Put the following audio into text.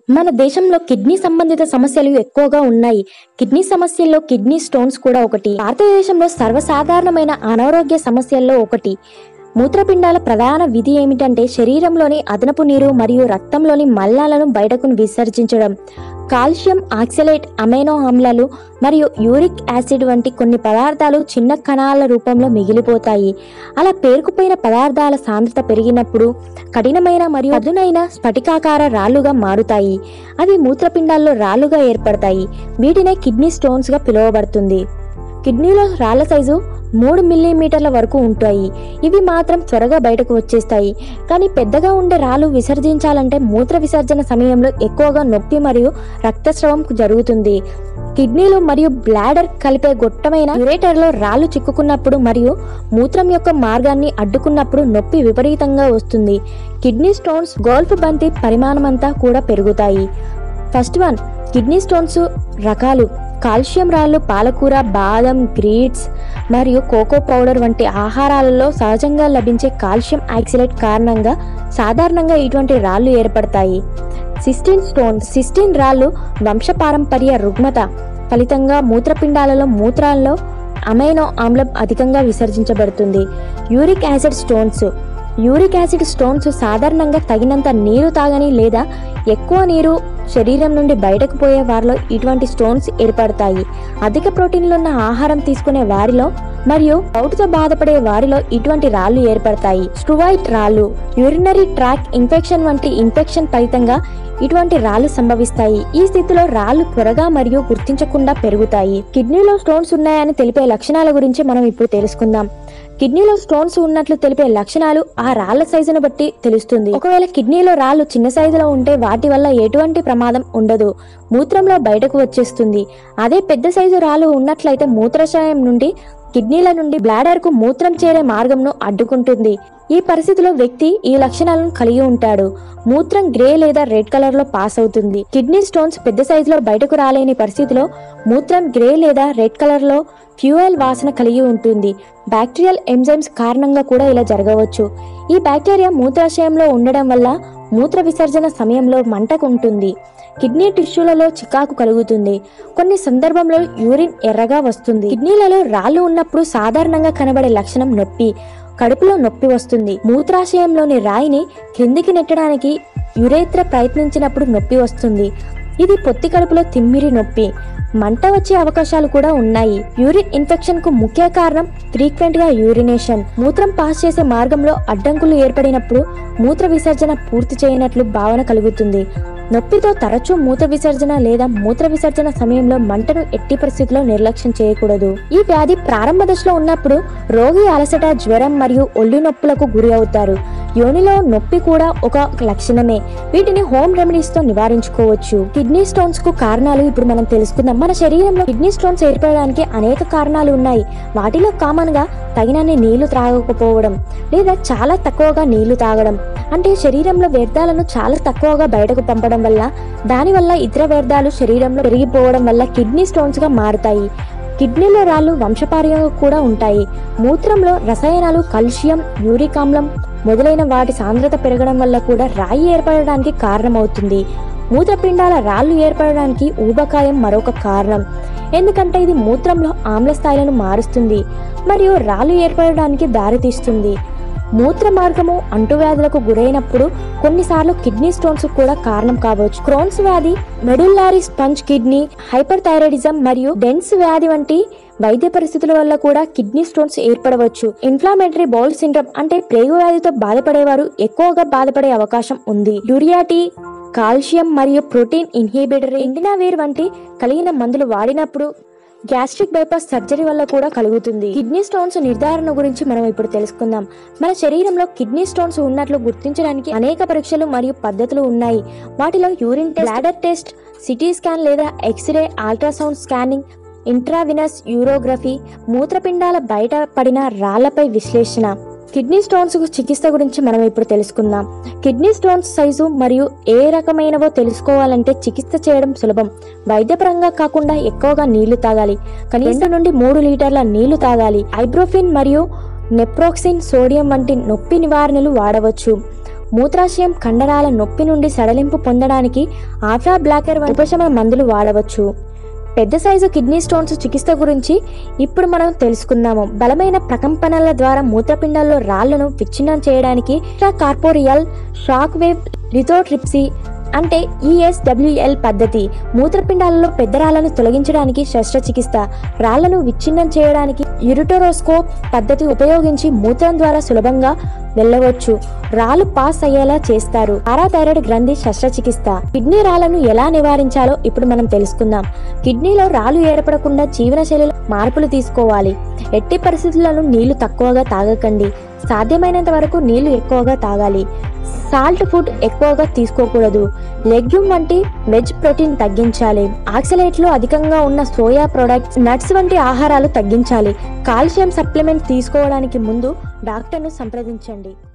మన దేశంలో కిడ్నీ సంబంధిత సమస్యలు ఎక్కువగా ఉన్నాయి కిడ్నీ సమస్యల్లో కిడ్నీ స్టోన్స్ కూడా ఒకటి భారతదేశంలో సర్వసాధారణమైన అనారోగ్య సమస్యల్లో ఒకటి మూత్రపిండాల ప్రధాన విధి ఏమిటంటే శరీరంలోని అదనపు నీరు మరియు రక్తంలోని మలినాలను బయటకు విసర్జించడం కాల్షియం ఆక్సలేట్ అమైనో ఆమ్లాలు మరియు యూరిక్ యాసిడ్ వంటి కొన్ని పదార్థాలు చిన్న కణాల రూపంలో మిగిలిపోతాయి అలా పేరుకుపోయిన పదార్థాల సాంద్రత పెరిగినప్పుడు కఠినమైన మరియు పదునైన స్ఫటికాకార రాళ్లుగా మారుతాయి అవి మూత్రపిండాల్లో రాళ్లుగా ఏర్పడతాయి వీటినే కిడ్నీ స్టోన్స్ గా పిలువబడుతుంది కిడ్నీలో రాళ్ల సైజు మూడు మిల్లీమీటర్ల వరకు ఉంటాయి ఇవి మాత్రం త్వరగా బయటకు వచ్చేస్తాయి కానీ పెద్దగా ఉండే రాళ్ళు విసర్జించాలంటే మూత్ర విసర్జన సమయంలో ఎక్కువగా నొప్పి మరియు రక్తస్రావం జరుగుతుంది కిడ్నీలు మరియు బ్లాడర్ కలిపే గొట్టమైన యురేటర్లో రాళ్ళు చిక్కుకున్నప్పుడు మరియు మూత్రం యొక్క మార్గాన్ని అడ్డుకున్నప్పుడు నొప్పి విపరీతంగా వస్తుంది కిడ్నీ స్టోన్స్ గోల్ఫ్ బంతి పరిమాణమంతా కూడా పెరుగుతాయి ఫస్ట్ వన్ కిడ్నీ స్టోన్స్ రకాలు కాల్షియం రాళ్ళు పాలకూర బాదం గ్రీట్స్ మరియు కోకో పౌడర్ వంటి ఆహారాలలో సహజంగా లభించే కాల్షియం ఆక్సిలేట్ కారణంగా సాధారణంగా ఇటువంటి రాళ్ళు ఏర్పడతాయి సిస్టిన్ స్టోన్ సిస్టిన్ రాళ్ళు వంశపారంపర్య రుగ్మత ఫలితంగా మూత్రపిండాలలో మూత్రాల్లో అమైనో ఆమ్లం అధికంగా విసర్జించబడుతుంది uric acid stones uric acid stones సాధారణంగా తగినంత నీరు తాగని లేదా ఎక్కువ నీరు శరీరం నుండి బయటకు పోయే వారిలో ఇటువంటి స్టోన్స్ ఏర్పడతాయి అధిక ప్రోటీన్లు ఉన్న ఆహారం తీసుకునే వారిలో మరియు తో బాధపడే వారిలో ఇటువంటి రాళ్ళు ఏర్పడతాయి స్ట్రువైట్ రాళ్ళు యూరినరీ ట్రాక్ ఇన్ఫెక్షన్ వంటి ఇన్ఫెక్షన్ ఫలితంగా ఇటువంటి రాళ్ళు సంభవిస్తాయి ఈ స్థితిలో రాళ్ళు త్వరగా మరియు గుర్తించకుండా పెరుగుతాయి కిడ్నీలో స్టోన్స్ ఉన్నాయని తెలిపే లక్షణాల గురించి మనం ఇప్పుడు తెలుసుకుందాం కిడ్నీలో స్టోన్స్ ఉన్నట్లు తెలిపే లక్షణాలు ఆ రాళ్ల సైజును బట్టి తెలుస్తుంది ఒకవేళ కిడ్నీలో రాళ్ళు చిన్న సైజులో ఉంటే వాటి వల్ల ఎటువంటి ప్రమాదం ఉండదు మూత్రంలో బయటకు వచ్చేస్తుంది అదే పెద్ద సైజు రాళ్ళు ఉన్నట్లయితే మూత్రాశయం నుండి కిడ్నీల నుండి బ్లాడర్ కు మూత్రం చేరే మార్గంను అడ్డుకుంటుంది ఈ పరిస్థితిలో వ్యక్తి ఈ లక్షణాలను కలిగి ఉంటాడు మూత్రం గ్రే లేదా రెడ్ కలర్ లో పాస్ అవుతుంది కిడ్నీ స్టోన్స్ పెద్ద సైజులో బయటకు రాలేని పరిస్థితిలో మూత్రం గ్రే లేదా రెడ్ కలర్ లో ఫ్యూయల్ వాసన కలిగి ఉంటుంది బ్యాక్టీరియల్ ఎంజైమ్స్ కారణంగా కూడా ఇలా జరగవచ్చు ఈ బ్యాక్టీరియా మూత్రాశయంలో ఉండడం వల్ల మూత్ర విసర్జన సమయంలో మంటకు ఉంటుంది కిడ్నీ టిష్యూలలో చికాకు కలుగుతుంది కొన్ని సందర్భంలో యూరిన్ ఎర్రగా వస్తుంది కిడ్నీలలో రాళ్ళు ఉన్నప్పుడు సాధారణంగా కనబడే లక్షణం నొప్పి కడుపులో నొప్పి వస్తుంది మూత్రాశయంలోని రాయిని క్రిందికి నెట్టడానికి యురేత్ర ప్రయత్నించినప్పుడు నొప్పి వస్తుంది ఇది పొత్తి కడుపులో తిమ్మిరి నొప్పి మంట వచ్చే అవకాశాలు కూడా ఉన్నాయి యూరిన్ ఇన్ఫెక్షన్ కు ముఖ్య కారణం ఫ్రీక్వెంట్ గా యూరినేషన్ మూత్రం పాస్ చేసే మార్గంలో అడ్డంకులు ఏర్పడినప్పుడు మూత్ర విసర్జన పూర్తి చేయనట్లు భావన కలుగుతుంది నొప్పితో తరచూ మూత్ర విసర్జన లేదా మూత్ర విసర్జన సమయంలో మంటను ఎట్టి పరిస్థితిలో నిర్లక్ష్యం చేయకూడదు ఈ వ్యాధి ప్రారంభ దశలో ఉన్నప్పుడు రోగి అలసట జ్వరం మరియు ఒళ్ళు నొప్పులకు గురి అవుతారు యోనిలో నొప్పి కూడా ఒక లక్షణమే వీటిని హోమ్ రెమెడీస్ తో నివారించుకోవచ్చు కిడ్నీ స్టోన్స్ కు కారణాలు ఇప్పుడు మనం తెలుసుకుందాం మన శరీరంలో కిడ్నీ స్టోన్స్ ఏర్పడడానికి అనేక కారణాలు ఉన్నాయి వాటిలో కామన్ గా తగినన్ని నీళ్లు త్రాగకపోవడం లేదా చాలా తక్కువగా నీళ్లు తాగడం అంటే శరీరంలో వ్యర్థాలను చాలా తక్కువగా బయటకు పంపడం వల్ల దానివల్ల ఇతర వ్యర్థాలు శరీరంలో పెరిగిపోవడం వల్ల కిడ్నీ స్టోన్స్ గా మారుతాయి కిడ్నీలో రాళ్ళు వంశపార్యంగా కూడా ఉంటాయి మూత్రంలో రసాయనాలు కాల్షియం యూరిక్ ఆమ్లం మొదలైన వాటి సాంద్రత పెరగడం వల్ల కూడా రాయి ఏర్పడడానికి కారణమవుతుంది మూత్రపిండాల రాళ్ళు ఏర్పడడానికి ఊబకాయం మరొక కారణం ఎందుకంటే ఇది మూత్రంలో ఆమ్ల స్థాయిలను మారుస్తుంది మరియు రాళ్ళు ఏర్పడడానికి దారితీస్తుంది మూత్ర మార్గము అంటువ్యాధులకు గురైనప్పుడు కొన్నిసార్లు కిడ్నీ స్టోన్స్ కూడా కారణం కావచ్చు క్రోన్స్ వ్యాధి medullary sponge kidney hyperthyroidism మరియు డెన్స్ వ్యాధి వంటి వైద్య పరిస్థితుల వల్ల కూడా కిడ్నీ స్టోన్స్ ఏర్పడవచ్చు ఇన్ఫ్లామేటరీ బౌల్ సిండ్రమ్ అంటే ప్రేగు వ్యాధితో బాధపడేవారు ఎక్కువగా బాధపడే అవకాశం ఉంది యూరియాటీ కాల్షియం మరియు ప్రోటీన్ ఇన్హిబిటర్ ఇండినావేర్ వంటి కలిగిన మందులు వాడినప్పుడు గ్యాస్ట్రిక్ బైపాస్ సర్జరీ వల్ల కూడా కలుగుతుంది కిడ్నీ స్టోన్స్ నిర్ధారణ గురించి మనం ఇప్పుడు తెలుసుకుందాం మన శరీరంలో కిడ్నీ స్టోన్స్ ఉన్నట్లు గుర్తించడానికి అనేక పరీక్షలు మరియు పద్ధతులు ఉన్నాయి వాటిలో urine test bladder test CT scan లేదా X ray ultrasound scanning intravenous urography మూత్రపిండాల బయట పడిన రాళ్లపై విశ్లేషణ కిడ్నీ స్టోన్స్ చికిత్స గురించి మనం ఇప్పుడు తెలుసుకుందాం కిడ్నీ స్టోన్స్ సైజు మరియు ఏ రకమైనవో తెలుసుకోవాలంటే చికిత్స చేయడం సులభం వైద్యపరంగా కాకుండా ఎక్కువగా నీళ్లు తాగాలి కనీసం నుండి మూడు లీటర్ల నీళ్లు తాగాలి ఐబ్రోఫిన్ మరియు నెప్రోక్సిన్ సోడియం వంటి నొప్పి నివారణలు వాడవచ్చు మూత్రాశయం కండరాల నొప్పి నుండి సడలింపు పొందడానికి ఆఫ్రా బ్లాకర్ వంటి ఉపశమన మందులు వాడవచ్చు పెద్ద సైజు కిడ్నీ స్టోన్స్ చికిత్స గురించి ఇప్పుడు మనం తెలుసుకుందాము బలమైన ప్రకంపనల ద్వారా మూత్రపిండాల్లో రాళ్లను విచ్ఛిన్నం చేయడానికి కార్పోరియల్ షాక్ వేవ్ లిథోట్రిప్సీ అంటే ఈఎస్డబ్ల్యూఎల్ పద్ధతి మూత్రపిండాలలో పెద్ద రాళ్లను తొలగించడానికి శస్త్రచికిత్స రాళ్లను విచ్ఛిన్నం చేయడానికి యురిటోరోస్కోప్ పద్ధతి ఉపయోగించి మూత్రం ద్వారా సులభంగా వెళ్ళవచ్చు రాళ్ళు పాస్ అయ్యేలా చేస్తారు పారాథైరాయిడ్ గ్రంథి శస్త్రచికిత్స కిడ్నీ రాళ్లను ఎలా నివారించాలో ఇప్పుడు మనం తెలుసుకుందాం కిడ్నీలో రాళ్ళు ఏర్పడకుండా జీవనశైలిలో మార్పులు తీసుకోవాలి ఎట్టి పరిస్థితులను నీళ్లు తక్కువగా తాగకండి సాధ్యమైనంత వరకు నీళ్లు ఎక్కువగా తాగాలి సాల్ట్ ఫుడ్ ఎక్కువగా తీసుకోకూడదు లెగ్యూమ్ వంటి వెజ్ ప్రోటీన్ తగ్గించాలి ఆక్సలేట్లో అధికంగా ఉన్న సోయా ప్రొడక్ట్స్ నట్స్ వంటి ఆహారాలు తగ్గించాలి కాల్షియం సప్లిమెంట్ తీసుకోవడానికి ముందు డాక్టర్ను సంప్రదించండి